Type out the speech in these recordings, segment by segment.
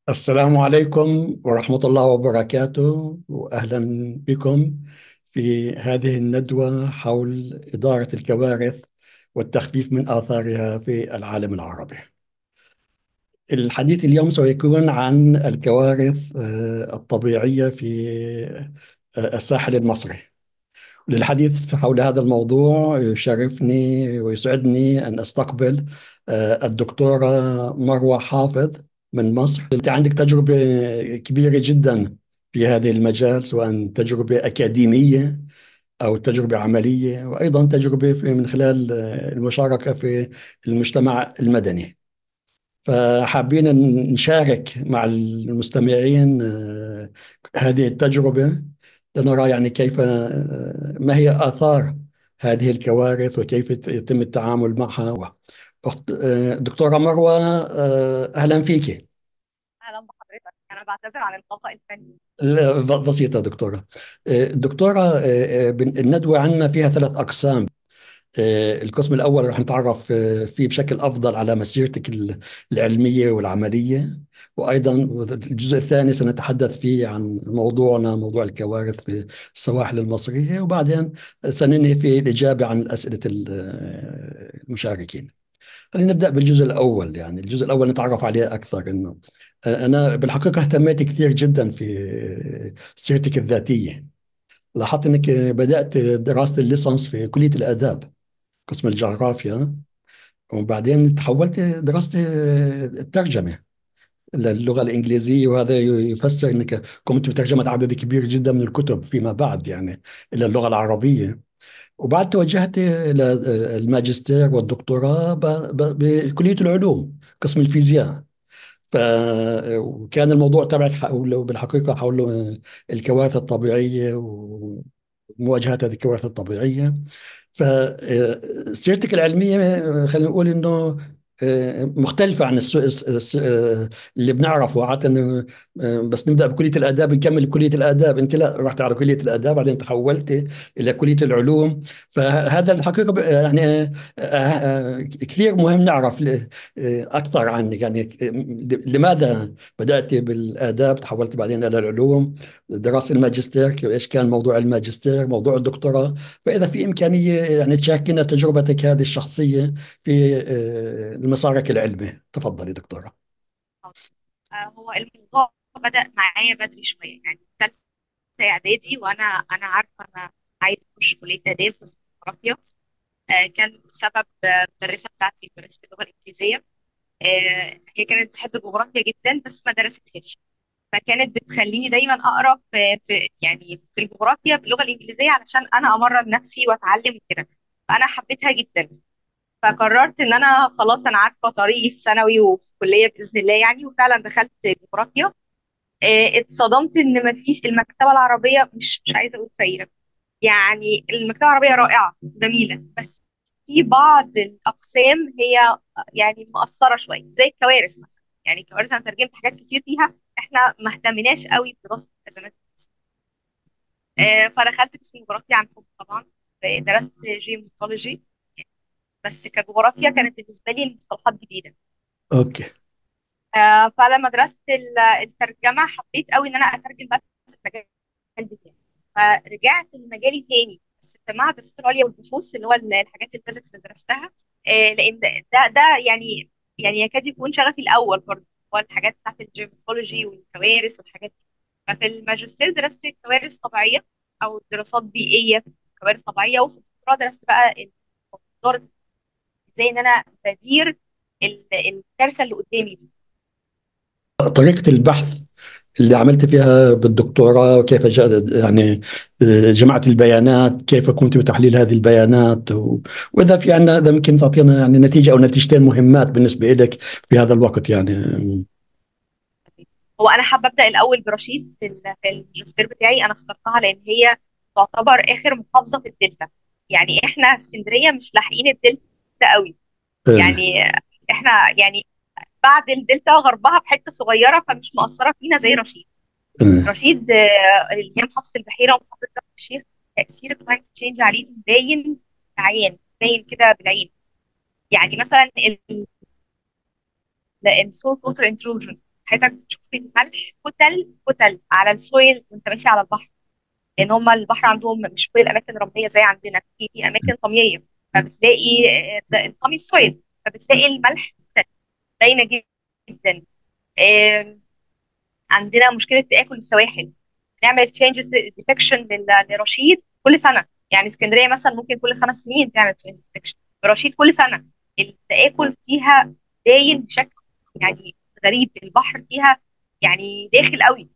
السلام عليكم ورحمة الله وبركاته وأهلا بكم في هذه الندوة حول إدارة الكوارث والتخفيف من آثارها في العالم العربي. الحديث اليوم سيكون عن الكوارث آه، الطبيعية في آه، الساحل المصري. للحديث حول هذا الموضوع يشرفني ويسعدني أن أستقبل آه، الدكتورة مروة حافظ من مصر أنت عندك تجربة كبيرة جدا في هذا المجال سواء تجربة أكاديمية أو تجربة عملية وأيضا تجربة في من خلال المشاركة في المجتمع المدني فحابين نشارك مع المستمعين آه، هذه التجربة لنرى يعني كيف آه، ما هي آثار هذه الكوارث وكيف يتم التعامل معها أخت آه، دكتورة مروة أهلا فيك اهلا بحضرتك انا بعتذر عن الخطأ الفني لا، ب- بسيطة دكتورة آه، دكتورة آه، آه، بن- الندوة عندنا فيها ثلاث أقسام آه، القسم الأول رح نتعرف آه، فيه بشكل أفضل على مسيرتك ال- العلمية والعملية وأيضا الجزء الثاني سنتحدث فيه عن موضوعنا موضوع الكوارث في السواحل المصرية وبعدين سننهي في الإجابة عن أسئلة ال- آه، المشاركين خلينا نبدأ بالجزء الأول يعني الجزء الأول نتعرف عليه أكثر إنه آه، أنا بالحقيقة اهتميت كثير جدا في سيرتك الذاتية لاحظت أنك بدأت دراسة الليسانس في كلية الآداب قسم الجغرافيا وبعدين تحولت درست الترجمة للغة الإنجليزية وهذا يفسر أنك قمت بترجمة عدد كبير جدا من الكتب فيما بعد يعني إلى اللغة العربية وبعد توجهت إلى الماجستير والدكتوراه ب- ب- بكلية العلوم قسم الفيزياء ف وكان الموضوع تبعك حول بالحقيقة حول الكوارث الطبيعية ومواجهة هذه الكوارث الطبيعية فسيرتك العلمية خلينا نقول إنه آه، مختلفة عن السو... الس- الس- آه، اللي بنعرفه عادة آه، بس نبدأ بكلية الآداب نكمل بكلية الآداب أنت لا رحت على كلية الآداب بعدين تحولت إلى كلية العلوم فهذا الحقيقة ب- يعني آه، آه، كثير مهم نعرف ل- آه، أكثر عنك يعني آه، لماذا بدأت بالآداب تحولت بعدين إلى العلوم دراسة الماجستير كيف- إيش كان موضوع الماجستير موضوع الدكتوراه فإذا في إمكانية يعني تشاركنا تجربتك هذه الشخصية في آه، مسارك العلمي تفضلي دكتورة آه، هو الموضوع بدأ معايا بدري شوية يعني ثالثة إعدادي وأنا أنا عارفة أنا عايزة أخش كلية آداب بس جغرافيا آه، كان بسبب آه، المدرسة بتاعتي مدرسة اللغة الإنجليزية آه، هي كانت بتحب الجغرافيا جدا بس ما درستهاش فكانت بتخليني دايما أقرأ في, في يعني في الجغرافيا باللغة الإنجليزية علشان أنا أمرن نفسي وأتعلم كده فأنا حبيتها جدا فقررت ان انا خلاص انا عارفه طريقي في ثانوي وفي كليه باذن الله يعني وفعلا دخلت جغرافيا آه، اتصدمت ان مفيش المكتبه العربيه مش مش عايزه اقول سيئه يعني المكتبه العربيه رائعه جميله بس في بعض الاقسام هي يعني مقصره شويه زي الكوارث مثلا يعني الكوارث انا ترجمت حاجات كتير فيها احنا ما اهتمناش قوي بدراسه الازمات آه، فدخلت قسم جغرافيا عن حب طبعا آه، درست جيوميثولوجي بس كجغرافيا كانت بالنسبه لي المصطلحات جديده أوكي آه، فلما درست ال- الترجمة حبيت قوي ان انا اترجم بس في المجال بتاعي فرجعت لمجالي تاني بس في معهد الدراسات العليا والبحوث اللي هو ال- الحاجات الفيزيكس اللي درستها آه، لان ده ده ده يعني يعني يكاد يكون شغفي الاول برضه هو الحاجات بتاعت الجيوميثولوجي والكوارث والحاجات دي ففي الماجستير درست كوارث طبيعية او دراسات بيئية كوارث طبيعية وفي الدكتوراه درست بقى إدارة ازاي ان انا بدير ال- الكارثة اللي قدامي دي طريقة البحث اللي عملت فيها بالدكتوراه وكيف جاء يعني آه، جمعت البيانات كيف قمت بتحليل هذه البيانات و... وإذا في عندنا إذا ممكن تعطينا يعني نتيجة أو نتيجتين مهمات بالنسبة لك في هذا الوقت يعني هو انا حابه ابدا الاول برشيد في ال- في الماجستير بتاعي انا اخترتها لان هي تعتبر اخر محافظه في الدلتا يعني احنا في اسكندريه مش لاحقين الدلتا قوي آه، يعني احنا يعني بعد الدلتا غربها بحته صغيره فمش مقصره فينا زي رشيد آه، رشيد آه، اللي هي محافظه البحيره ومحافظه كفر الشيخ تاثير الكلايمت تشينج عليهم باين عيان باين كده بالعين يعني مثلا السولت ووتر انتروجن حضرتك بتشوف الملح كتل كتل على السويل وانت ماشي على البحر لان هم البحر عندهم مش كل الاماكن رمليه زي عندنا في في اماكن طمييه فبتلاقي آه، ده- طمي السويل فبتلاقي الملح باينه جدا آم، عندنا مشكله تاكل السواحل نعمل تشينج ديتكشن لرشيد كل سنه يعني اسكندريه مثلا ممكن كل خمس سنين تعمل تشينج ديتكشن رشيد كل سنه التاكل فيها باين بشكل يعني غريب البحر فيها يعني داخل قوي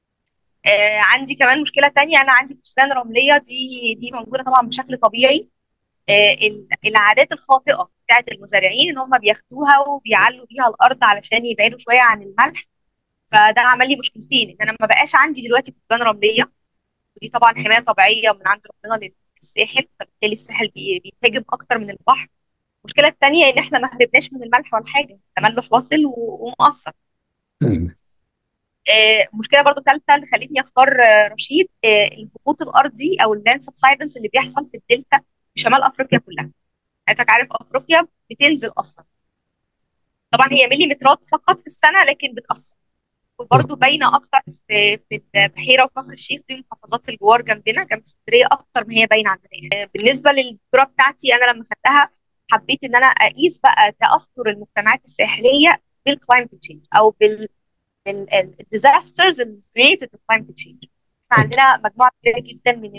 آه عندي كمان مشكله تانية انا عندي كتلان رمليه دي دي موجوده طبعا بشكل طبيعي آه ال- العادات الخاطئه بتاعت المزارعين ان هم بياخدوها وبيعلوا بيها الارض علشان يبعدوا شويه عن الملح فده عمل لي مشكلتين ان انا ما بقاش عندي دلوقتي كتلان رمليه ودي طبعا حمايه طبيعيه من عند ربنا للساحل فبالتالي الساحل بي- بيتهاجم اكتر من البحر المشكله الثانيه ان احنا ما هربناش من الملح ولا حاجه تملح واصل و- ومؤثر مم. آه، مشكله برضو ثالثه اللي خلتني اختار آه، رشيد آه، الهبوط الارضي او اللاند سبسايدنس اللي بيحصل في الدلتا في شمال افريقيا كلها حضرتك عارف افريقيا بتنزل اصلا طبعا هي مليمترات فقط في السنه لكن بتاثر وبرضه باينه اكتر في في البحيره وكفر الشيخ دي محافظات الجوار جنبنا جنب اسكندريه اكتر ما هي باينه عندنا يعني. آه، بالنسبه للدكتوراه بتاعتي انا لما خدتها حبيت ان انا اقيس بقى تاثر المجتمعات الساحليه بالكلايمت تشينج او بال الديزاسترز اللي created the climate change احنا عندنا مجموعه كبيره جدا من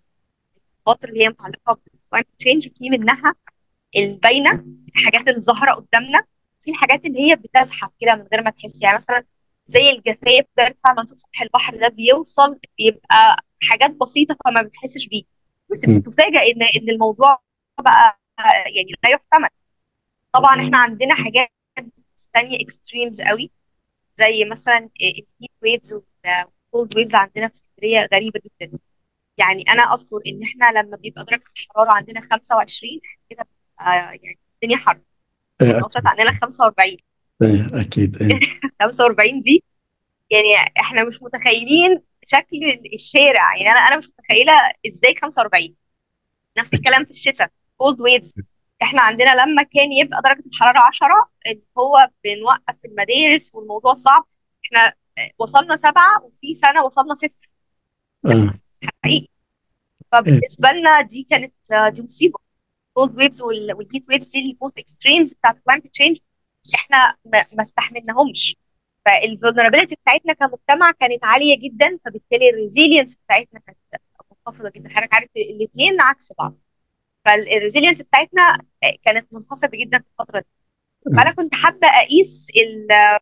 الخطر اللي هي متعلقه بالكلايمت تشينج في منها الباينه الحاجات اللي ظاهره قدامنا في الحاجات اللي هي بتزحف كده من غير ما تحس يعني مثلا زي الجفاف ده ارتفاع منسوب سطح البحر ده بيوصل بيبقى حاجات بسيطه فما بتحسش بيه بس مم. بتفاجئ ان ان الموضوع بقى يعني لا يحتمل طبعا احنا عندنا حاجات ثانيه اكستريمز قوي زي مثلا الهيت ويفز والكولد ويفز عندنا في اسكندريه غريبه جدا يعني انا اذكر ان احنا لما بيبقى درجه الحراره عندنا 25 كده بتبقى يعني الدنيا حر آه، وصلت عندنا 45 آه، أكيد آه. 45 دي يعني احنا مش متخيلين شكل الشارع يعني انا انا مش متخيله ازاي 45 نفس الكلام في الشتاء كولد ويفز احنا عندنا لما كان يبقى درجه الحراره 10 اللي هو بنوقف المدارس والموضوع صعب احنا وصلنا سبعه وفي سنه وصلنا صفر آه. حقيقي فبالنسبه لنا دي كانت دي مصيبه كولد ويفز والهيت ويفز دي البوث اكستريمز بتاعت كلايمت تشينج احنا ما ما استحملناهمش فالفولنربيلتي بتاعتنا كمجتمع كانت عاليه جدا فبالتالي الريزيلينس بتاعتنا كانت منخفضه جدا حضرتك عارف الاثنين عكس بعض فالريزيلينس بتاعتنا كانت منخفضه جدا في الفتره دي فانا كنت حابه اقيس ال-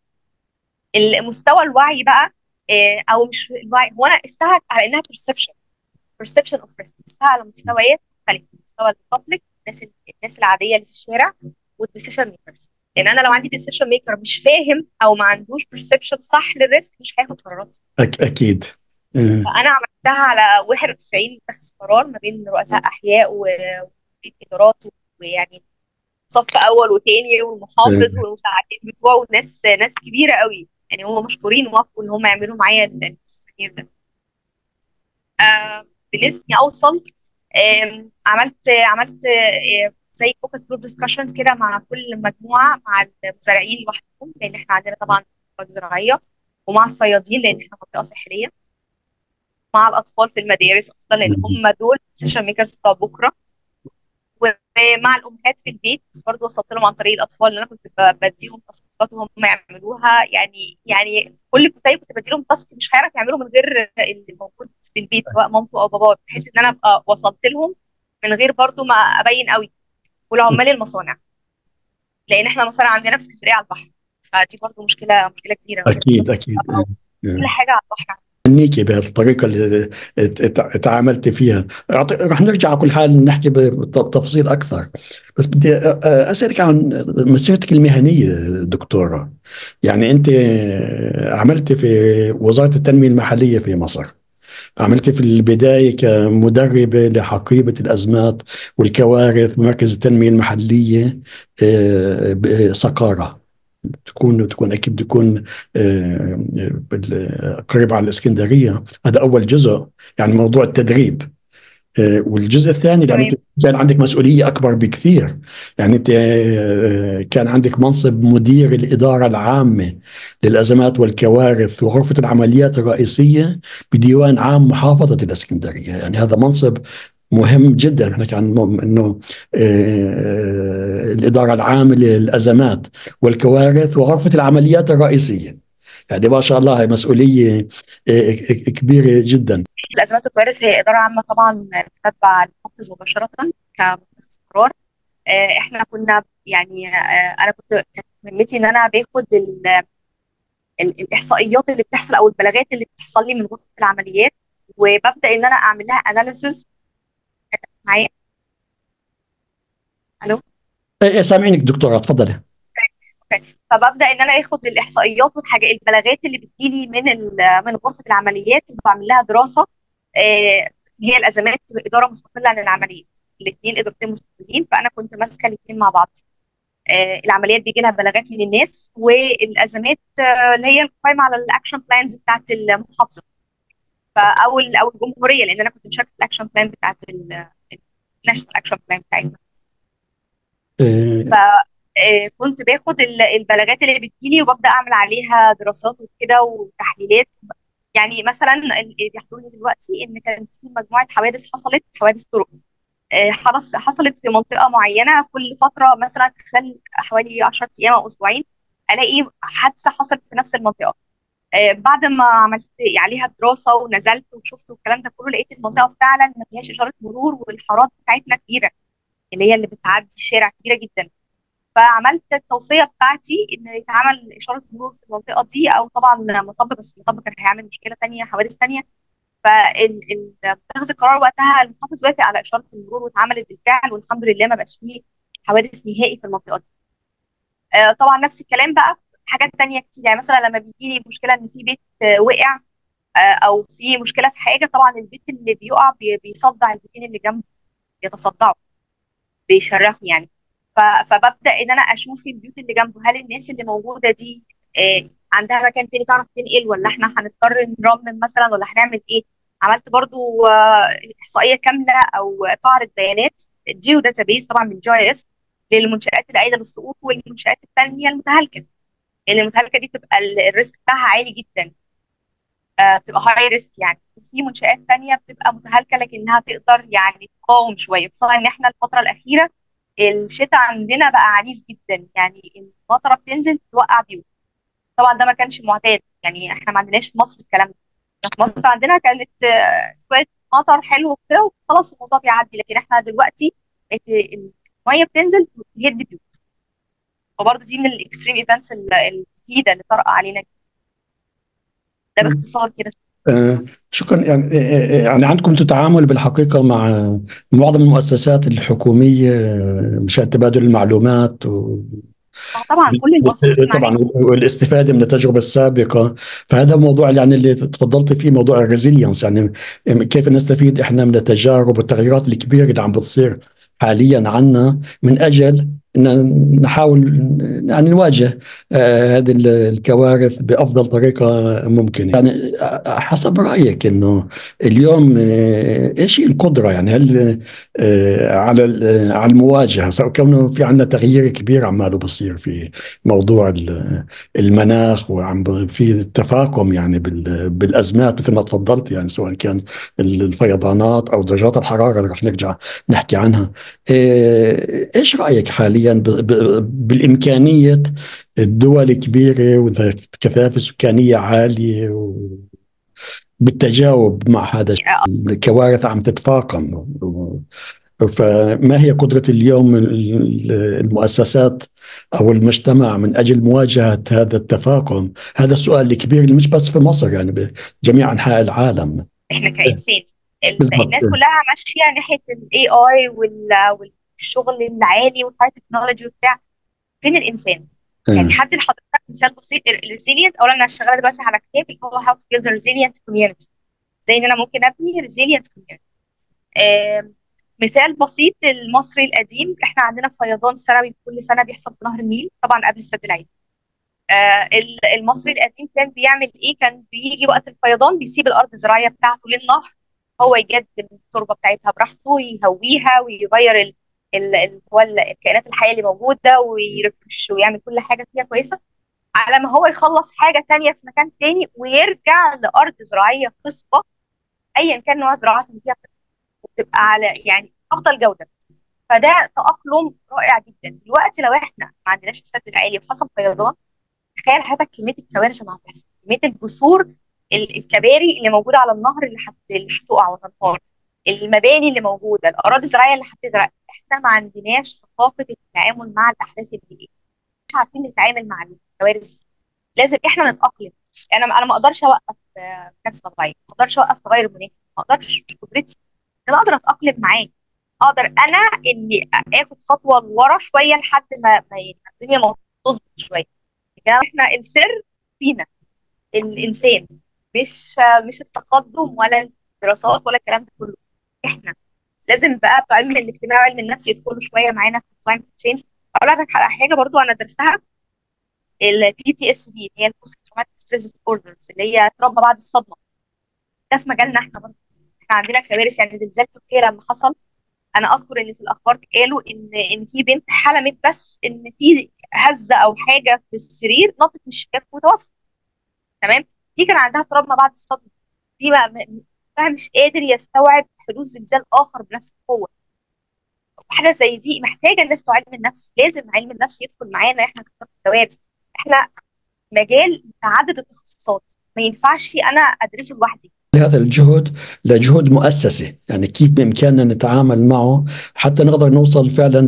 المستوى الوعي بقى آه، او مش الوعي هو انا قستها على انها perception perception of risk قستها على مستويات مختلفه مستوى الببليك الناس الناس العاديه اللي في الشارع والديسيشن ميكرز لان انا لو عندي ديسيشن ميكر مش فاهم او ما عندوش perception صح للريسك مش هياخد قرارات صح. أك- أكيد آه. فانا عملتها على 91 متخذ قرار ما بين رؤساء احياء و- وادارات ويعني صف اول وثاني والمحافظ والمساعدين بتوعه وناس ناس كبيره قوي يعني هم مشكورين وافقوا ان هم يعملوا معايا التغيير ده آه بالنسبه إني اوصل آم، عملت عملت آه، زي فوكس جروب ديسكشن كده مع كل مجموعه مع المزارعين لوحدهم لان احنا عندنا طبعا مواد زراعيه ومع الصيادين لان احنا منطقه ساحليه مع الاطفال في المدارس اصلا لان هم دول السيشن ميكرز بتوع بكره ومع الامهات في البيت بس برضه وصلت لهم عن طريق الاطفال اللي انا كنت ب- بديهم تاسكات وهم يعملوها يعني يعني كل كتيب كنت بديلهم تاسك مش هيعرف يعمله من غير اللي موجود في البيت سواء مامته او باباه بحيث ان انا ابقى وصلت لهم من غير برضه ما ابين قوي والعمال المصانع لان احنا المصانع عندنا في اسكندريه على البحر فدي برضه مشكله مشكله كبيره أكيد أكيد آه. كل آه. حاجه على البحر نيكي بهالطريقة اللي ت- ت- تعاملت فيها أعط- رح نرجع على كل حال نحكي بتفاصيل أكثر بس بدي أ- أ- أسألك عن مسيرتك المهنية دكتورة يعني أنت عملت في وزارة التنمية المحلية في مصر عملت في البداية كمدربة لحقيبة الأزمات والكوارث بمركز التنمية المحلية آه، بسقارة تكون تكون اكيد بتكون آه، بال- قريب على الاسكندريه هذا اول جزء يعني موضوع التدريب آه، والجزء الثاني يعني تمام انت كان عندك مسؤوليه اكبر بكثير يعني انت آه، كان عندك منصب مدير الاداره العامه للازمات والكوارث وغرفه العمليات الرئيسيه بديوان عام محافظه الاسكندريه يعني هذا منصب مهم جدا احنا كان م- انه آه، الاداره العامه للازمات والكوارث وغرفه العمليات الرئيسيه يعني ما شاء الله هي مسؤوليه آه، كبيره جدا الازمات والكوارث هي اداره عامه طبعا بتتبع المحافظ مباشره كمتخذ قرار آه، احنا كنا يعني آه، انا كنت كانت مهمتي ان انا باخد ال- ال- الاحصائيات اللي بتحصل او البلاغات اللي بتحصل لي من غرفه العمليات وببدا ان انا اعمل لها اناليسز معايا الو إيه، إيه، سامعينك دكتوره تفضلي اوكي فببدا ان انا اخد الاحصائيات والحاجات البلاغات اللي بتجيلي من ال- من غرفه العمليات وبعمل لها دراسه آه، هي الازمات واداره مستقله عن العمليات الاثنين ادارتين مستقلين فانا كنت ماسكه الاثنين مع بعض آه، العمليات بيجي لها بلاغات من الناس والازمات آه، اللي هي القائمه على الاكشن بلانز بتاعت المحافظه ف- او ال- او الجمهوريه لان انا كنت مشاركه في الاكشن بلان بتاعت الناشونال اكشن بلان بتاعتنا إيه، فكنت باخد ال- البلاغات اللي بتجيلي وببدا اعمل عليها دراسات وكده وتحليلات يعني مثلا اللي بيحضرني دلوقتي ان كان في مجموعه حوادث حصلت حوادث طرق آه، حدث حصلت في منطقه معينه كل فتره مثلا خلال حوالي 10 ايام او اسبوعين الاقي حادثه حصلت في نفس المنطقه آه، بعد ما عملت عليها دراسه ونزلت وشفت والكلام ده كله لقيت المنطقه فعلا ما فيهاش اشاره مرور والحارات بتاعتنا كبيره اللي هي اللي بتعدي الشارع كبيره جدا فعملت التوصيه بتاعتي ان يتعمل اشاره مرور في المنطقه دي او طبعا مطب بس المطب كان هيعمل مشكله تانيه حوادث تانيه فاتخذ القرار وقتها المحافظ وافق على اشاره المرور واتعملت بالفعل والحمد لله ما بقاش فيه حوادث نهائي في المنطقه دي آه، طبعا نفس الكلام بقى في حاجات تانية كتير يعني مثلا لما بيجي لي مشكله ان في بيت آه، وقع آه، او في مشكله في حاجه طبعا البيت اللي بيقع بي- بيصدع البيتين اللي جنبه بيتصدعوا بيشرخوا يعني ف- فببدا ان انا اشوف البيوت اللي جنبه هل الناس اللي موجوده دي آه، عندها مكان تاني تعرف تنقل ولا احنا هنضطر نرمم مثلا ولا هنعمل ايه عملت برضو آه، احصائيه كامله او قاعده بيانات جيو داتابيز طبعا من جي اي اس للمنشات العائده بالسقوط والمنشات الثانيه المتهالكه لان المتهالكه دي بتبقى ال- الريسك بتاعها عالي جدا آه، بتبقى هاي ريسك يعني وفي منشآت تانية بتبقى متهالكة لكنها تقدر يعني تقاوم شوية خصوصا إن إحنا الفترة الأخيرة الشتاء عندنا بقى عنيف جدا يعني المطرة بتنزل توقع بيوت طبعا ده ما كانش معتاد يعني إحنا ما عندناش في مصر الكلام ده في مصر عندنا كانت آه، شوية مطر حلو وكده وخلاص الموضوع بيعدي لكن إحنا دلوقتي ال- المية بتنزل تهد بيوت وبرضه دي من الاكستريم ايفنتس الجديدة اللي طرأ علينا ده باختصار كده آه، شكرا يعني آه، آه، يعني عندكم تتعامل بالحقيقة مع معظم المؤسسات الحكومية آه، مشان تبادل المعلومات و... آه، طبعا كل المؤسسات طبعا المعنية والاستفاده من التجربه السابقه فهذا موضوع يعني اللي تفضلت فيه موضوع الريزيلينس يعني كيف نستفيد احنا من التجارب والتغيرات الكبيره اللي عم بتصير حاليا عنا من اجل ان نحاول يعني نواجه آه، هذه الكوارث بافضل طريقه ممكنه يعني حسب رايك انه اليوم آه، ايش هي القدره يعني هل آه، على ال- على المواجهه سواء كونه في عندنا تغيير كبير عماله بصير في موضوع ال- المناخ وعم ب- في تفاقم يعني بال- بالازمات مثل ما تفضلت يعني سواء كان الفيضانات او درجات الحراره اللي رح نرجع نحكي عنها إيه، ايش رايك حاليا ب- ب- بالامكانيه الدول كبيره وذات كثافه سكانيه عاليه و- بالتجاوب مع هذا الشيء. الكوارث عم تتفاقم و- فما هي قدرة اليوم ال- المؤسسات أو المجتمع من أجل مواجهة هذا التفاقم هذا السؤال الكبير اللي مش بس في مصر يعني بجميع أنحاء العالم احنا كإنسان ال- بالضبط الناس كلها ماشية ناحية الاي اي والشغل العالي والهاي تكنولوجي وبتاع فين الانسان؟ يعني آه. حد لحضرتك مثال بسيط الريزيلينت اولا انا شغاله دلوقتي على كتاب اللي هو هاو تو بيلد ريزيلينت كوميونتي زي ان انا ممكن ابني ريزيلينت كوميونتي مثال بسيط المصري القديم احنا عندنا فيضان سنوي كل سنه بيحصل في نهر النيل طبعا قبل السد العالي آه، ال- المصري القديم كان بيعمل ايه كان بيجي وقت الفيضان بيسيب الارض الزراعيه بتاعته للنهر هو يجدد التربه بتاعتها براحته يهويها ويغير ال ال ال هو ال- الكائنات الحيه اللي موجوده ويرفش ويعمل كل حاجه فيها كويسه على ما هو يخلص حاجه تانية في مكان تاني ويرجع لارض زراعيه خصبه ايا كان نوع الزراعات اللي فيها وتبقى على يعني افضل جوده فده تاقلم رائع جدا دلوقتي لو احنا ما عندناش السد العالي وحصل فيضان تخيل حضرتك كميه الكوارث اللي هتحصل كميه الجسور ال- الكباري اللي موجوده على النهر اللي هت- اللي هتقع وتنهار المباني اللي موجوده الاراضي الزراعيه اللي هتغرق احنا ما عندناش ثقافه التعامل مع الاحداث البيئيه مش عارفين نتعامل مع الكوارث لازم احنا نتاقلم انا انا ما اقدرش اوقف آه، كارثه طبيعيه ما اقدرش اوقف تغير المناخ ما اقدرش مش قدرتي انا اقدر اتاقلم معاه اقدر انا اني اخد خطوه لورا شويه لحد ما ما الدنيا ما تظبط شويه لكن احنا السر فينا الانسان مش مش التقدم ولا الدراسات ولا الكلام ده كله احنا لازم بقى بتوع علم الاجتماع وعلم النفس يدخلوا شويه معانا في الكلايمت تشينج اقول لك على حاجه برضو انا درستها البي تي اس دي اللي هي البوست تروماتيك ستريس ديسوردرز اللي هي تروما بعد الصدمه ده في مجالنا احنا برضو احنا عندنا كوارث يعني زلزال تركيا لما حصل انا اذكر ان في الاخبار قالوا ان ان في بنت حلمت بس ان في هزه او حاجه في السرير نطت من الشباك وتوفت تمام دي كان عندها تروما بعد الصدمه دي بقى م- فاهم مش قادر يستوعب حدوث زلزال اخر بنفس القوه حاجه زي دي محتاجه الناس بتوع علم النفس لازم علم النفس يدخل معانا احنا في الكوارث احنا مجال متعدد التخصصات ما ينفعش انا ادرسه لوحدي هذا الجهد لجهد مؤسسي يعني كيف بإمكاننا نتعامل معه حتى نقدر نوصل فعلا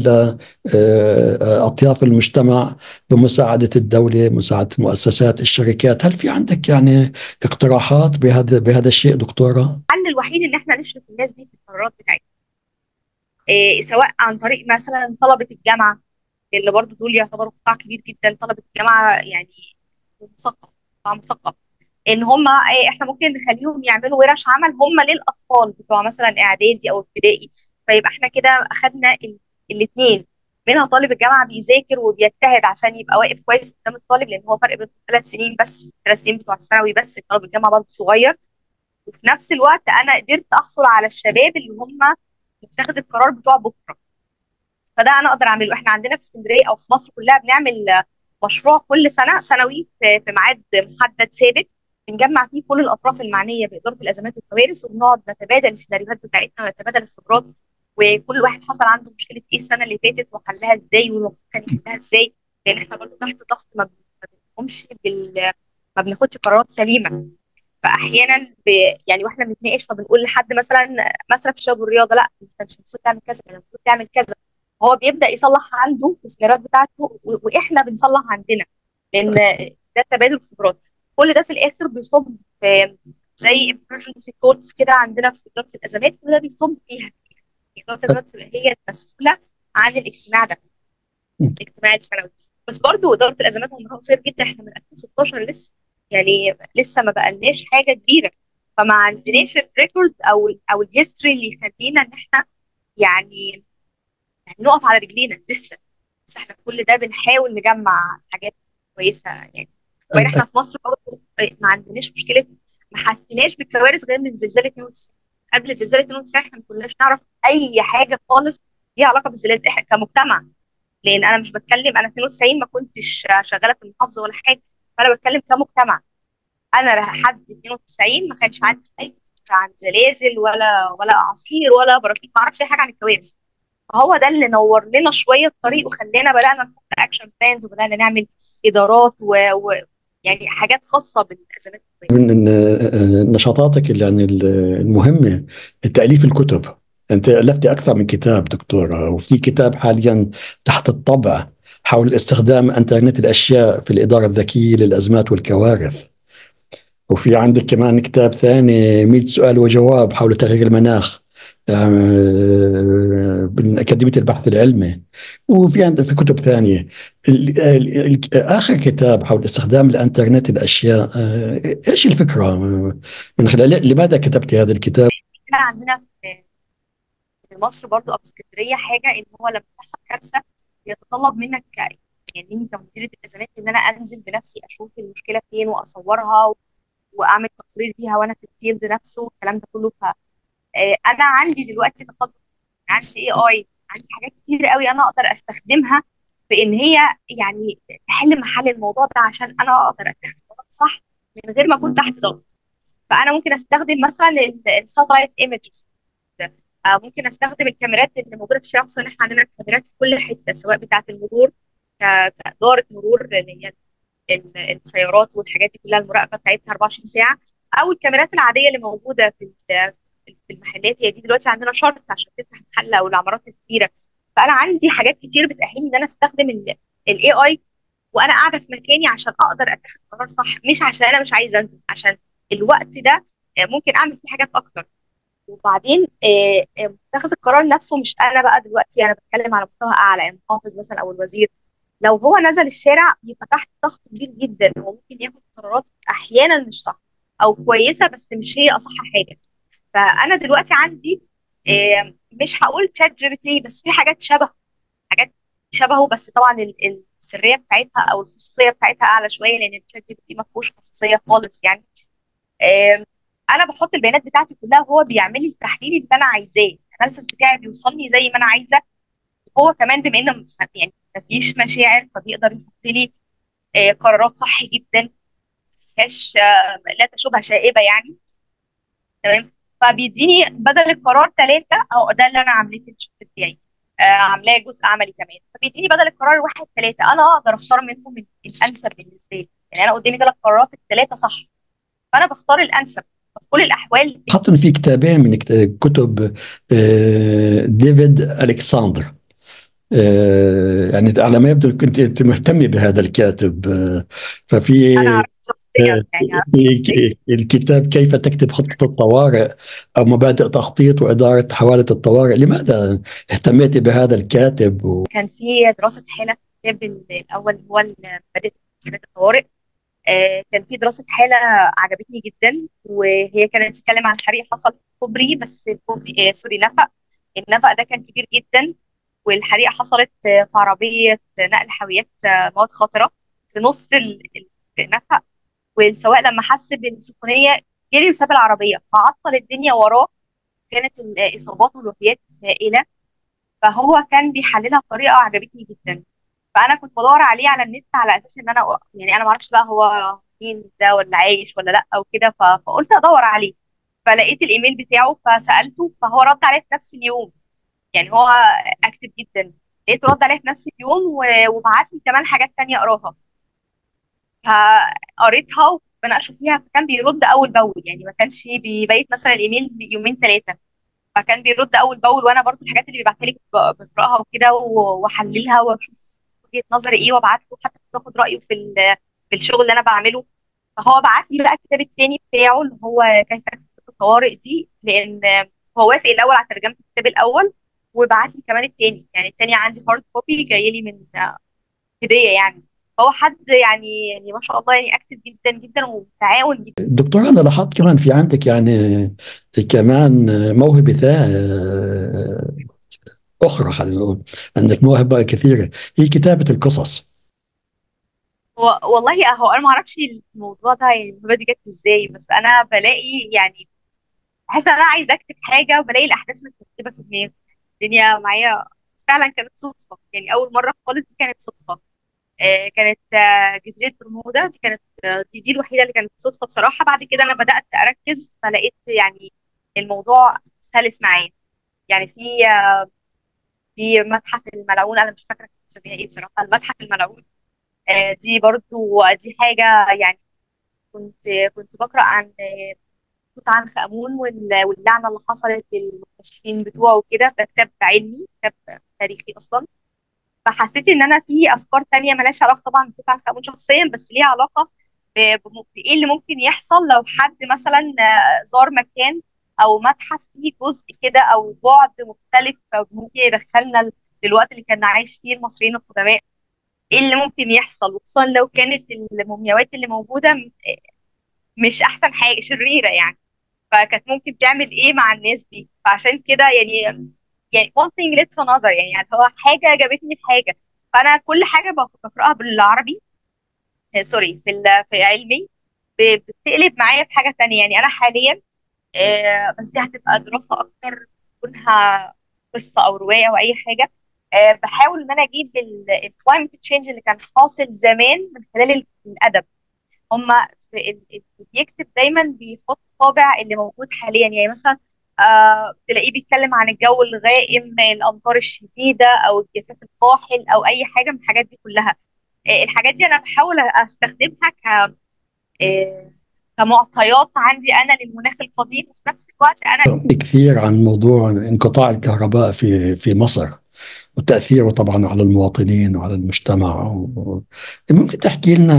لأطياف المجتمع بمساعدة الدولة مساعدة المؤسسات الشركات هل في عندك يعني اقتراحات بهذا بهذا الشيء دكتورة؟ الحل الوحيد ان احنا نشرك الناس دي في القرارات بتاعتنا إيه سواء عن طريق مثلا طلبه الجامعه اللي برضو دول يعتبروا قطاع كبير جدا طلبه الجامعه يعني مثقف قطاع مثقف ان هم إيه احنا ممكن نخليهم يعملوا ورش عمل هم للاطفال بتوع مثلا اعدادي او ابتدائي فيبقى احنا كده اخدنا الاثنين منها طالب الجامعه بيذاكر وبيجتهد عشان يبقى واقف كويس قدام الطالب لان هو فرق بين ثلاث سنين بس ثلاث سنين بتوع الثانوي بس طالب الجامعه برضه صغير وفي نفس الوقت انا قدرت احصل على الشباب اللي هم متخذ القرار بتوع بكره فده انا اقدر اعمله احنا عندنا في اسكندريه او في مصر كلها بنعمل مشروع كل سنه سنوي في في ميعاد محدد ثابت بنجمع فيه كل الاطراف المعنيه باداره الازمات والكوارث وبنقعد نتبادل السيناريوهات بتاعتنا ونتبادل الخبرات وكل واحد حصل عنده مشكله ايه السنه اللي فاتت وحلها ازاي والمفروض كان يحلها ازاي لان احنا برضه تحت ضغط ما بنقومش بال ما بناخدش قرارات سليمه فاحيانا ب... يعني واحنا بنتناقش فبنقول لحد مثلا مثلا في الشباب والرياضه لا انت مش المفروض تعمل كذا انت المفروض تعمل كذا هو بيبدا يصلح عنده السيناريوهات بتاعته و... واحنا بنصلح عندنا لان ده تبادل خبرات كل ده في الاخر بيصب في زي emergency codes كده عندنا في اداره الازمات كل ده بيصب فيها اداره الازمات هي المسؤوله عن الاجتماع ده الاجتماع السنوي بس برضو اداره الازمات عمرها قصير جدا احنا من 2016 لسه يعني لسه ما بقالناش حاجه كبيره فما عندناش الريكورد او او الهيستوري اللي يخلينا ان احنا يعني يعني نقف على رجلينا لسه بس احنا كل ده بنحاول نجمع حاجات كويسه يعني وبعدين احنا في مصر برضه ما عندناش مشكله ما حسيناش بالكوارث غير من زلزال 92 قبل زلزال 92 احنا ما كناش نعرف اي حاجه خالص ليها علاقه بالزلازل احنا كمجتمع لان انا مش بتكلم انا 92 ما كنتش شغاله في المحافظه ولا حاجه فانا بتكلم كمجتمع انا لحد 92 ما كانش عندي اي فكره عن زلازل ولا ولا اعاصير ولا براكين ما اعرفش اي حاجه عن الكوارث فهو ده اللي نور لنا شويه الطريق وخلانا بدانا نحط اكشن بلانز وبدانا نعمل ادارات و... و... يعني حاجات خاصه بالازمات من نشاطاتك يعني المهمه تاليف الكتب انت الفتي اكثر من كتاب دكتوره وفي كتاب حاليا تحت الطبع حول استخدام انترنت الاشياء في الاداره الذكيه للازمات والكوارث وفي عندك كمان كتاب ثاني 100 سؤال وجواب حول تغيير المناخ من أكاديمية البحث العلمي وفي عندك في كتب ثانية آخر كتاب حول استخدام الإنترنت الأشياء إيش الفكرة من خلال لماذا كتبت هذا الكتاب؟ احنا عندنا في مصر برضو أو في اسكندرية حاجة إن هو لما تحصل كارثة يتطلب منك يعني انت مديرة الازمات ان انا انزل بنفسي اشوف المشكله فين واصورها واعمل تقرير فيها وانا في الفيلد نفسه الكلام ده كله آه، انا عندي دلوقتي تقدم عندي اي اي عندي حاجات كتير قوي انا اقدر استخدمها في ان هي يعني تحل محل الموضوع ده عشان انا اقدر اتخذ قرار صح من غير ما اكون تحت ضغط فانا ممكن استخدم مثلا الساتلايت ايمجز ممكن استخدم الكاميرات اللي موجوده في الشارع اصلا احنا عندنا كاميرات في كل حته سواء بتاعه المرور ك- كاداره مرور اللي هي ال- السيارات والحاجات دي كلها المراقبه بتاعتها 24 ساعه او الكاميرات العاديه اللي موجوده في ال- في المحلات هي دي دلوقتي عندنا شرط عشان تفتح محل او العمارات الكبيره فانا عندي حاجات كتير بتأهلني ان انا استخدم الاي اي وانا قاعده في مكاني عشان اقدر اتخذ قرار صح مش عشان انا مش عايزه انزل عشان الوقت ده آه، ممكن اعمل فيه حاجات اكتر وبعدين آه، آه، متخذ القرار نفسه مش انا بقى دلوقتي انا بتكلم على مستوى اعلى المحافظ مثلا او الوزير لو هو نزل الشارع يبقى تحت ضغط كبير جدا هو ممكن ياخد قرارات احيانا مش صح او كويسه بس مش هي اصح حاجه فانا دلوقتي عندي آه، مش هقول تشات جي بي تي بس في حاجات شبه حاجات شبهه بس طبعا ال- السريه بتاعتها او الخصوصيه بتاعتها اعلى شويه لان التشات جي بي تي ما فيهوش خصوصيه خالص يعني آم، انا بحط البيانات بتاعتي كلها وهو بيعمل لي التحليل اللي انا عايزاه الاناليسيس بتاعي بيوصلني زي ما انا عايزه هو كمان بما ان م- يعني ما فيش مشاعر فبيقدر يحط لي آه، قرارات صح جدا ما فيهاش آه، لا تشوبها شائبه يعني تمام فبيديني بدل القرار ثلاثه او ده اللي انا عاملاه في الشغل بتاعي آه، عاملاه جزء عملي كمان فبيديني بدل القرار واحد ثلاثه انا اقدر اختار منهم ال- الانسب بالنسبه لي يعني انا قدامي ثلاث قرارات الثلاثه صح فانا بختار الانسب في كل الاحوال حاطن في كتابين من كت- كتب آه، ديفيد ألكساندر آه، يعني على ما يبدو كنت أنت مهتمة بهذا الكاتب آه، ففي انا اعرف شخصيا يعني اعرف شخصيا في الكتاب كيف تكتب خطة الطوارئ أو مبادئ تخطيط وإدارة حوادث الطوارئ لماذا اهتميت بهذا الكاتب و... كان في دراسه حاله في الكتاب الاول اللي هو مبادئ حالات الطوارئ آه، كان في دراسه حاله عجبتني جدا وهي كانت بتتكلم عن حريق حصل في كوبري بس الكوبري آه، سوري نفق النفق ده كان كبير جدا والحريقه حصلت آه، في عربيه نقل حاويات آه، مواد خطره في نص ال- ال- النفق والسواق لما حس بالسخونيه جري وساب العربيه فعطل الدنيا وراه كانت الاصابات والوفيات هائله فهو كان بيحللها بطريقه عجبتني جدا فانا كنت بدور عليه على النت على اساس ان انا يعني انا ما اعرفش بقى هو مين ده ولا عايش ولا لا او كده ف- فقلت ادور عليه فلقيت الايميل بتاعه فسالته فهو رد عليا في نفس اليوم يعني هو اكتف جدا لقيته رد عليا في نفس اليوم و- وبعت لي كمان حاجات تانية اقراها فقريتها وبناقشه فيها فكان بيرد اول باول يعني ما كانش بيبيت مثلا الايميل يومين ثلاثه فكان بيرد اول باول وانا برضو الحاجات اللي بيبعتها لي كنت بقراها وكده و- واحللها واشوف وجهة نظري ايه وابعت له حتى كنت باخد رايه في ال- في الشغل اللي انا بعمله فهو بعت لي بقى الكتاب التاني بتاعه اللي هو كيف تكتب الطوارئ دي لان هو وافق الاول على ترجمه الكتاب الاول وبعت لي كمان التاني يعني التاني عندي هارد كوبي جاي لي من هديه يعني هو حد يعني يعني ما شاء الله يعني اكتف جدا جدا ومتعاون جدا دكتور أنا لاحظت كمان في عندك يعني كمان موهبة ثا- أخرى خلينا نقول عندك موهبة كثيرة هي كتابة القصص هو والله اهو انا ما اعرفش الموضوع ده يعني الموضوع دي جت ازاي بس انا بلاقي يعني بحس ان انا عايزه اكتب حاجه وبلاقي الاحداث مترتبه في دماغي الدنيا معايا فعلا كانت صدفه يعني اول مره خالص دي كانت صدفه آه كانت آه جزيره برمودا دي كانت آه دي, دي الوحيده اللي كانت صدفه بصراحه بعد كده انا بدات اركز فلقيت يعني الموضوع سلس معايا يعني في آه في متحف الملعون انا مش فاكره كنت مسميها ايه بصراحه المتحف الملعون آه دي برضو دي حاجه يعني كنت كنت بقرا عن توت عنخ آمون وال- واللعنة اللي حصلت للمكتشفين بتوعه وكده ده كتاب علمي كتاب تاريخي أصلا فحسيت إن أنا في أفكار تانية ملهاش علاقة طبعا بتوت عنخ آمون شخصيا بس ليها علاقة ب- بم- بإيه اللي ممكن يحصل لو حد مثلا آه، زار مكان أو متحف فيه جزء كده أو بعد مختلف ممكن يدخلنا ل- للوقت اللي كان عايش فيه المصريين القدماء إيه اللي ممكن يحصل وخصوصا لو كانت المومياوات اللي موجودة م- مش أحسن حاجة شريرة يعني فكانت ممكن تعمل ايه مع الناس دي فعشان كده يعني يعني one thing leads to another يعني, يعني هو حاجه جابتني في حاجه فانا كل حاجه بق- بقراها بالعربي آه، سوري في ال- في علمي ب- بتقلب معايا في حاجه تانية يعني انا حاليا آه، بس دي هتبقى دراسة أكتر تكونها قصة أو رواية أو أي حاجة آه، بحاول إن أنا أجيب الكلايمت تشينج اللي كان حاصل زمان من خلال ال- الأدب هما في ال- اللي بيكتب دايما بيحط طابع اللي موجود حاليا يعني مثلا آه تلاقيه بيتكلم عن الجو الغائم الأمطار الشديدة أو الجفاف القاحل أو أي حاجة من الحاجات دي كلها آه، الحاجات دي أنا بحاول أستخدمها آه، كمعطيات عندي انا للمناخ القديم وفي نفس الوقت انا كثير عن موضوع انقطاع الكهرباء في في مصر وتأثيره طبعا على المواطنين وعلى المجتمع و- ممكن تحكي لنا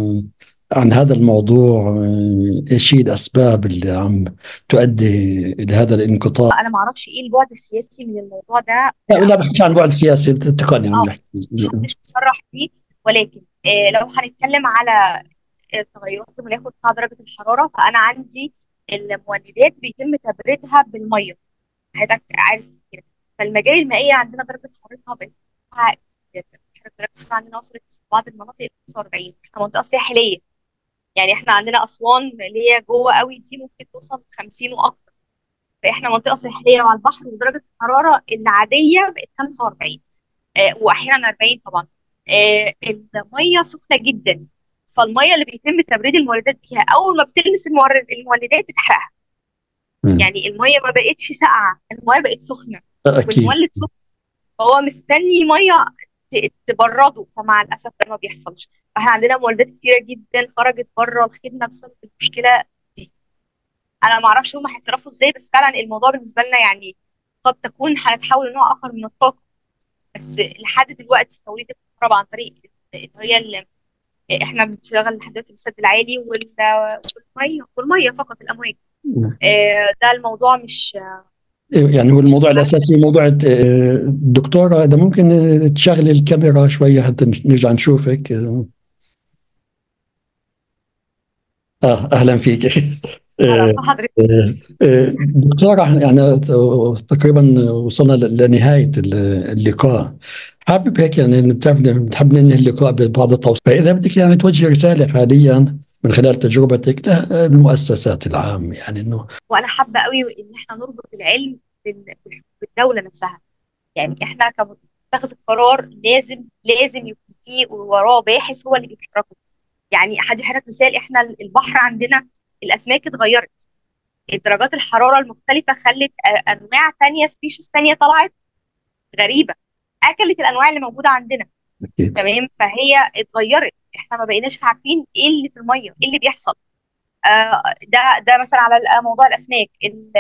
عن هذا الموضوع آه، ايش هي الأسباب اللي عم تؤدي لهذا الانقطاع انا ما اعرفش ايه البعد السياسي من الموضوع ده لا لا بحكي عن بعد سياسي تقني عم اه نحكي مش مش مصرح فيه ولكن آه، لو هنتكلم على تغيرات المناخ وارتفاع درجه الحراره فانا عندي المولدات بيتم تبريدها بالميه حضرتك عارف كده فالمجاري المائيه عندنا درجه حرارتها بقت مرتفعة جدا احنا درجه الحراره عندنا وصلت في بعض المناطق ل 45 احنا منطقه ساحليه يعني احنا عندنا اسوان اللي هي جوه قوي دي ممكن توصل 50 واكتر فاحنا منطقه ساحليه وعلى البحر ودرجه الحراره العاديه بقت 45 آه واحيانا 40 طبعا آه الميه سخنه جدا فالميه اللي بيتم تبريد المولدات بيها اول ما بتلمس المورد المولدات بتحرقها مم. يعني الميه ما بقتش ساقعه الميه بقت سخنه أكيد والمولد سخن فهو مستني ميه ت- تبرده فمع الاسف ده ما بيحصلش فاحنا عندنا مولدات كتيره جدا خرجت بره الخدمه بسبب المشكله دي انا ما اعرفش هم هيتصرفوا ازاي بس فعلا الموضوع بالنسبه لنا يعني قد تكون هنتحول لنوع اخر من الطاقه بس لحد دلوقتي توليد الكهرباء عن طريق اللي هي اللي احنا بنشتغل لحد دلوقتي بالسد العالي وال- والميه والميه فقط الامواج آه، ده الموضوع مش يعني هو مش الموضوع متعدد الأساسي موضوع آه، الدكتورة إذا ممكن آه، تشغلي الكاميرا شوية حتى نرجع نشوفك آه أهلا فيك على آه، حضرتك آه، آه، دكتورة يعني تقريبا وصلنا لنهاية اللقاء حابب هيك يعني بتعرف بنحب ننهي اللقاء ببعض التوصيات فإذا بدك يعني توجه رسالة حاليا من خلال تجربتك للمؤسسات العامة يعني إنه وانا حابه قوي ان احنا نربط العلم بال- بالدوله نفسها يعني احنا كمتخذ القرار لازم لازم يكون في وراه باحث هو اللي بيشركه يعني هدي حضرتك مثال احنا البحر عندنا الاسماك اتغيرت درجات الحراره المختلفه خلت أ- انواع تانية سبيشيز تانية طلعت غريبه اكلت الانواع اللي موجوده عندنا أكيد تمام فهي اتغيرت احنا ما بقيناش عارفين ايه اللي في الميه ايه اللي بيحصل آه ده ده مثلا على ال- موضوع الاسماك ال-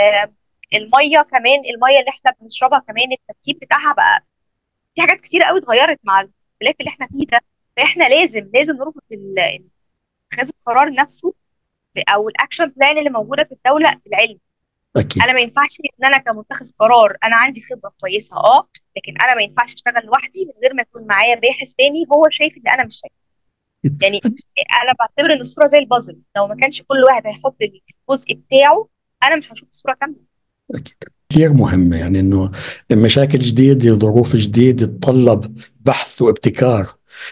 الميه كمان الميه اللي احنا بنشربها كمان التركيب بتاعها بقى في حاجات كتير قوي اتغيرت مع الاختلاف اللي احنا فيه ده فاحنا لازم لازم نربط ال- اتخاذ القرار نفسه ب- او الاكشن بلان اللي موجوده في الدوله بالعلم أكيد انا ما ينفعش ان انا كمتخذ قرار انا عندي خبره كويسه اه لكن انا ما ينفعش اشتغل لوحدي من غير ما يكون معايا باحث تاني هو شايف اللي انا مش شايفه يعني انا بعتبر ان الصوره زي البازل لو ما كانش كل واحد هيحط الجزء بتاعه انا مش هشوف الصوره كامله أكيد كثير مهمة يعني إنه مشاكل جديدة ظروف جديدة تتطلب بحث وابتكار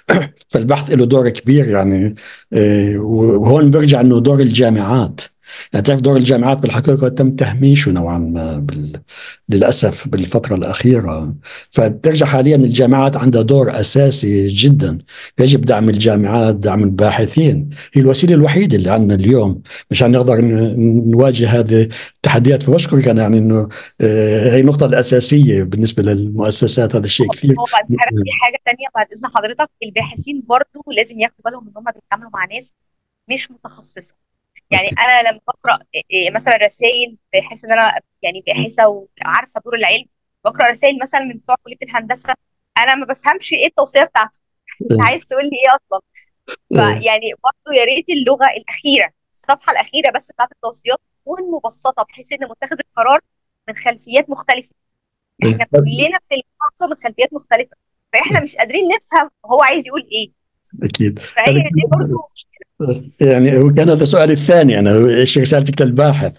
فالبحث له دور كبير يعني آه، وهون برجع انه دور الجامعات يعني تعرف دور الجامعات بالحقيقة تم تهميشه نوعا ما بال... للأسف بالفترة الأخيرة فبترجع حاليا الجامعات عندها دور أساسي جدا يجب دعم الجامعات دعم الباحثين هي الوسيلة الوحيدة اللي عندنا اليوم مشان نقدر ن- نواجه هذه التحديات فبشكرك أنا يعني إنه آه، هي النقطة الأساسية بالنسبة للمؤسسات هذا الشيء كثير هو بعد حضرتك في حاجه تانية بعد اذن حضرتك الباحثين برضو لازم ياخدوا بالهم ان هم بيتعاملوا مع ناس مش متخصصه يعني أكيد انا لما بقرا إيه مثلا رسائل بحس ان انا يعني باحثه وعارفه دور العلم بقرا رسائل مثلا من بتوع كليه الهندسه انا ما بفهمش ايه التوصيه بتاعته انت آه، عايز تقول لي ايه اصلا آه، فيعني برضه يا ريت اللغه الاخيره الصفحه الاخيره بس بتاعت التوصيات تكون مبسطه بحيث ان متخذ القرار من خلفيات مختلفه احنا آه، كلنا في المحافظه من خلفيات مختلفه فاحنا مش قادرين نفهم هو عايز يقول ايه أكيد فهي هذا دي برضه يعني هو كان هذا سؤالي الثاني أنا إيش رسالتك للباحث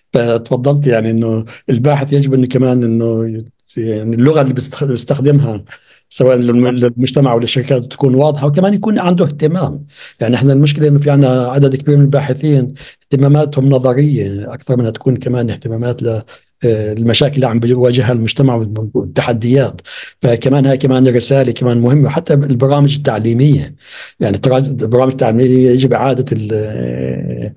فتفضلت يعني إنه الباحث يجب إنه كمان إنه يعني اللغة اللي بيستخ- بيستخدمها سواء للم- للمجتمع وللشركات تكون واضحه وكمان يكون عنده اهتمام يعني احنا المشكله انه في عندنا عدد كبير من الباحثين اهتماماتهم نظريه اكثر منها تكون كمان اهتمامات ل آه، المشاكل اللي عم بيواجهها المجتمع والتحديات فكمان هاي كمان رساله كمان مهمه وحتى البرامج التعليميه يعني ترى البرامج التعليميه يجب اعاده ال- آه،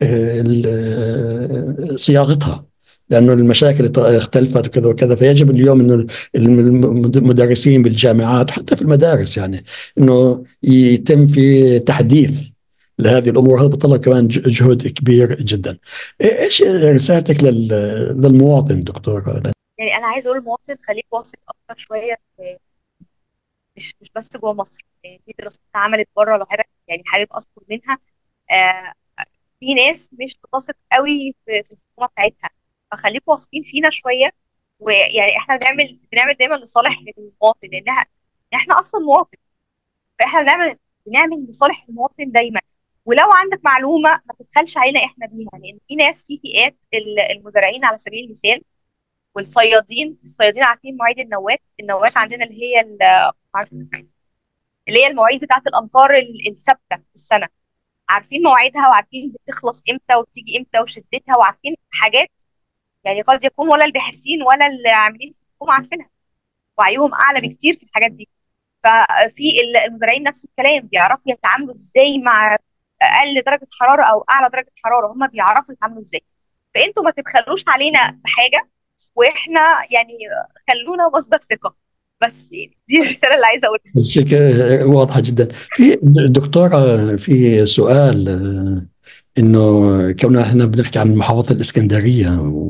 ال- صياغتها لانه المشاكل اختلفت وكذا وكذا فيجب اليوم انه المدرسين بالجامعات وحتى في المدارس يعني انه يتم في تحديث لهذه الامور هذا بتطلب كمان ج- جهد كبير جدا. ايش رسالتك لل- للمواطن دكتور؟ يعني انا عايزه اقول للمواطن خليك واثق اكتر شويه في مش مش بس جوه مصر يعني في دراسات اتعملت بره لو حضرتك يعني حابب اذكر منها آه في ناس مش بتثق قوي في في الحكومه بتاعتها فخليكم واثقين فينا شويه ويعني احنا بنعمل بنعمل دايما لصالح المواطن لانها احنا اصلا مواطن فاحنا بنعمل بنعمل لصالح المواطن دايما ولو عندك معلومه ما تبخلش علينا احنا بيها لان في ناس في فئات ال- المزارعين على سبيل المثال والصيادين الصيادين عارفين مواعيد النوات النوات عندنا اللي هي ال- عارفة- اللي هي المواعيد بتاعت الامطار ال- الثابته في السنه عارفين مواعيدها وعارفين بتخلص امتى وبتيجي امتى وشدتها وعارفين حاجات يعني قد يكون ولا الباحثين ولا العاملين في الحكومه عارفينها وعيهم اعلى بكتير في الحاجات دي ففي ال- المزارعين نفس الكلام بيعرفوا يتعاملوا ازاي مع اقل درجه حراره او اعلى درجه حراره هم بيعرفوا يتعاملوا ازاي فانتوا ما تبخلوش علينا بحاجه واحنا يعني خلونا مصدر ثقه بس يعني دي الرساله اللي عايزه اقولها الفكرة واضحة جدا في دكتورة في سؤال آه، انه كنا احنا بنحكي عن محافظة الاسكندرية و-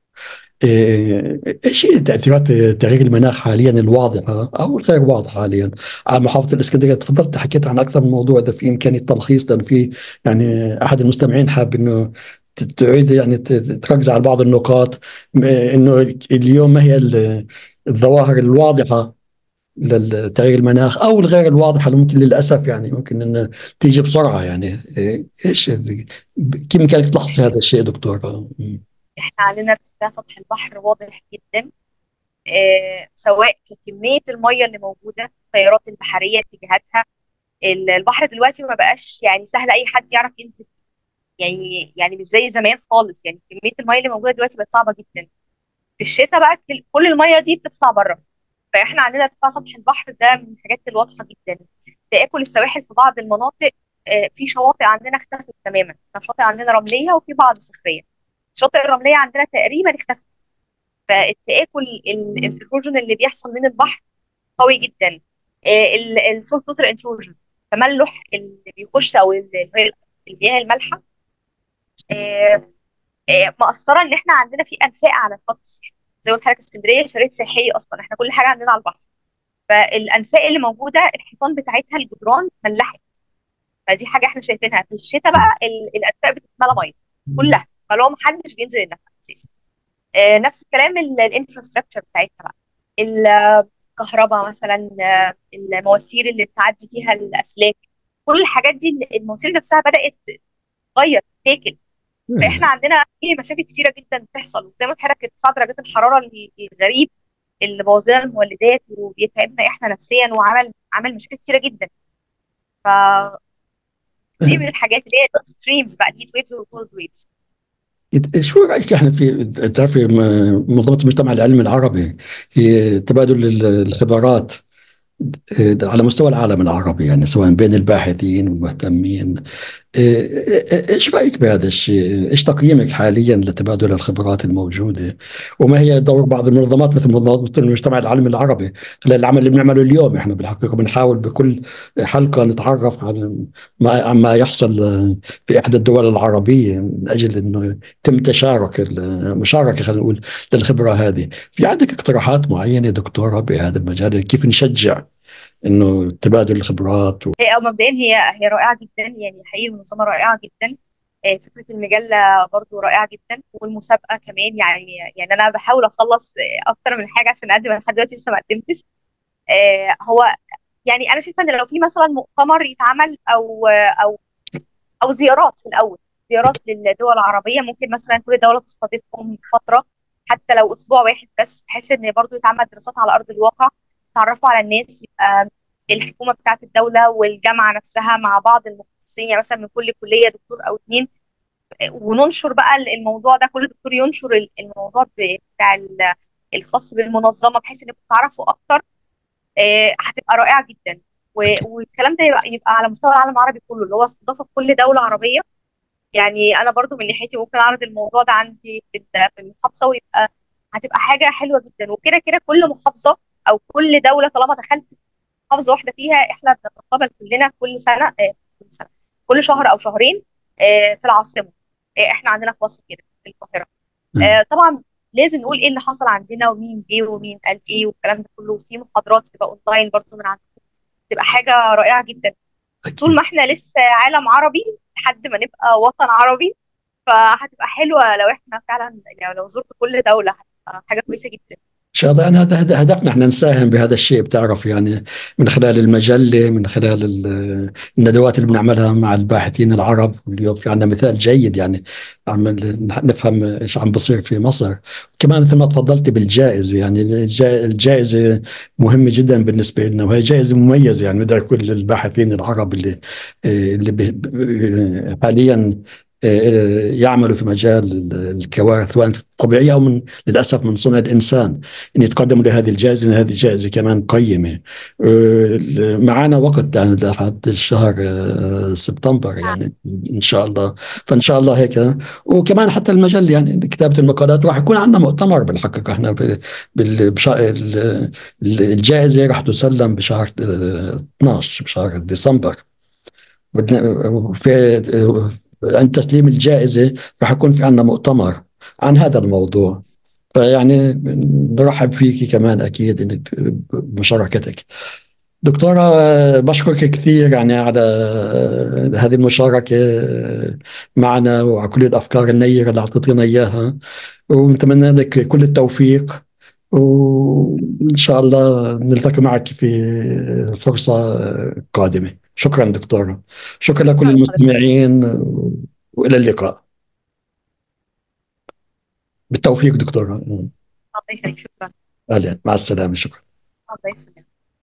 إيه، ايش هي تأثيرات تغيير المناخ حاليا الواضحة او الغير واضحة حاليا على محافظة الاسكندرية تفضلت حكيت عن اكثر من موضوع اذا في امكانية تلخيص لانه في يعني احد المستمعين حاب انه ت- تعيد يعني ت- تركز على بعض النقاط م- انه اليوم ما هي ال- الظواهر الواضحة للتغيير المناخ او الغير الواضحه اللي ممكن للاسف يعني ممكن ان تيجي بسرعه يعني إيه، ايش ال- كيف بامكانك تلخصي هذا الشيء دكتور؟ مم. احنا عندنا ارتفاع سطح البحر واضح جدا آه سواء في كميه الميه اللي موجوده التيارات البحريه اتجاهاتها ال- البحر دلوقتي ما بقاش يعني سهل اي حد يعرف ينزل يعني يعني مش زي زمان خالص يعني كميه الميه اللي موجوده دلوقتي بقت صعبه جدا في الشتاء بقى كل كل الميه دي بتطلع بره فاحنا عندنا ارتفاع سطح البحر ده من الحاجات الواضحه جدا تآكل السواحل في بعض المناطق آه، في شواطئ عندنا اختفت تماما شواطئ عندنا رمليه وفي بعض صخريه الشواطئ الرمليه عندنا تقريبا اختفت فالتآكل الانتروجن اللي بيحصل من البحر قوي جدا السولت ووتر انتروجن تملح اللي بيخش او اللي هي المياه المالحه آه، آه، مأثره ان احنا عندنا في انفاق على الخط الساحلي زي ما قلت لحضرتك اسكندريه شريط سياحي اصلا احنا كل حاجه عندنا على البحر فالانفاق اللي موجوده الحيطان بتاعتها الجدران ملحت فدي حاجه احنا شايفينها في الشتاء بقى ال- الانفاق بتتملى ميه كلها فلو محدش بينزل النفق اساسا آه، نفس الكلام الانفراستراكشر بتاعتها بقى الكهرباء مثلا آه، المواسير اللي بتعدي فيها الاسلاك كل الحاجات دي المواسير نفسها بدات تتغير تتاكل فاحنا عندنا في مشاكل كتيره جدا بتحصل وزي ما قلت لحضرتك ارتفاع درجات الحراره ال- الغريب اللي بوظ لنا المولدات وبيتعبنا احنا نفسيا وعمل عمل مشاكل كتيره جدا ف دي من الحاجات اللي هي ستريمز بقى الهيت ويفز والكولد ويفز شو رايك احنا في تعرفي م- منظمه المجتمع العلمي العربي هي تبادل ال- الخبرات إيه، على مستوى العالم العربي يعني سواء بين الباحثين والمهتمين إيه، إيه، ايش رايك بهذا الشيء؟ ايش تقييمك حاليا لتبادل الخبرات الموجوده؟ وما هي دور بعض المنظمات مثل منظمه المجتمع العلمي العربي خلال العمل اللي بنعمله اليوم احنا بالحقيقه بنحاول بكل حلقه نتعرف على ما عما يحصل في احدى الدول العربيه من اجل انه يتم تشارك المشاركه خلينا نقول للخبره هذه. في عندك اقتراحات معينه دكتوره بهذا المجال كيف نشجع انه تبادل الخبرات و... هي او مبدئيا هي هي رائعه جدا يعني حقيقي المنظمه رائعه جدا آه، فكره المجله برضو رائعه جدا والمسابقه كمان يعني يعني انا بحاول اخلص آه، اكتر من حاجه عشان اقدم أنا لحد دلوقتي لسه ما قدمتش آه، هو يعني انا شايفه ان لو في مثلا مؤتمر يتعمل او او او زيارات في الاول زيارات للدول العربيه ممكن مثلا كل دوله تستضيفهم فتره حتى لو اسبوع واحد بس بحيث ان برضو يتعمل دراسات على ارض الواقع يتعرفوا على الناس يبقى الحكومه بتاعت الدوله والجامعه نفسها مع بعض المختصين يعني مثلا من كل كليه دكتور او اتنين وننشر بقى الموضوع ده كل دكتور ينشر الموضوع بتاع ال- الخاص بالمنظمه بحيث انكم تعرفوا اكتر آه، هتبقى رائعه جدا و- والكلام ده يبقى, يبقى على مستوى العالم العربي كله اللي هو استضافه في كل دوله عربيه يعني انا برضو من ناحيتي ممكن اعرض الموضوع ده عندي في ال- في المحافظه ويبقى هتبقى حاجه حلوه جدا وكده كده كل محافظه او كل دوله طالما دخلت محافظه واحده فيها احنا بنتقابل كلنا كل سنه آه، كل سنه كل شهر او شهرين آه، في العاصمه آه، احنا عندنا في مصر كده في القاهره مم. آه، طبعا لازم نقول ايه اللي حصل عندنا ومين جه ومين قال ايه والكلام ده كله وفي محاضرات بتبقى اونلاين برضو من عندنا تبقى حاجه رائعه جدا طول أكيد ما احنا لسه عالم عربي لحد ما نبقى وطن عربي فهتبقى حلوه لو احنا فعلا يعني لو زرت كل دوله هتبقى حاجه كويسه جدا إن شاء الله يعني هذا هذا هدفنا احنا نساهم بهذا الشيء بتعرف يعني من خلال المجلة من خلال ال- الندوات اللي بنعملها مع الباحثين العرب اليوم في عندنا مثال جيد يعني عم نفهم ايش عم بصير في مصر كمان مثل ما تفضلت بالجائزة يعني الجا- الجائزة مهمة جدا بالنسبة لنا وهي جائزة مميزة يعني مدعي كل الباحثين العرب اللي اللي ب- ب- حاليا يعملوا في مجال الكوارث سواء الطبيعية أو من للأسف من صنع الإنسان أن يتقدموا لهذه الجائزة لأن هذه الجائزة كمان قيمة آه، معنا وقت يعني لحد شهر آه، سبتمبر يعني إن شاء الله فإن شاء الله هيك وكمان حتى المجل يعني كتابة المقالات راح يكون عندنا مؤتمر بالحقيقة احنا ب- بال- بشا- ال- الجائزة راح تسلم بشهر آه، 12 بشهر ديسمبر بدنا- في عند تسليم الجائزة راح يكون في عندنا مؤتمر عن هذا الموضوع فيعني نرحب فيك كمان أكيد إنك بمشاركتك دكتورة آه، بشكرك كثير يعني على آه، هذه المشاركة آه، معنا وعلى كل الأفكار النيرة اللي أعطيتينا إياها ونتمنى لك كل التوفيق وإن شاء الله نلتقي معك في فرصة قادمة شكرا دكتورة شكرا لكل شكرا لحضرتك المستمعين وإلى اللقاء بالتوفيق دكتورة الله يخليك شكرا أهلا مع السلامة شكرا الله يسلمك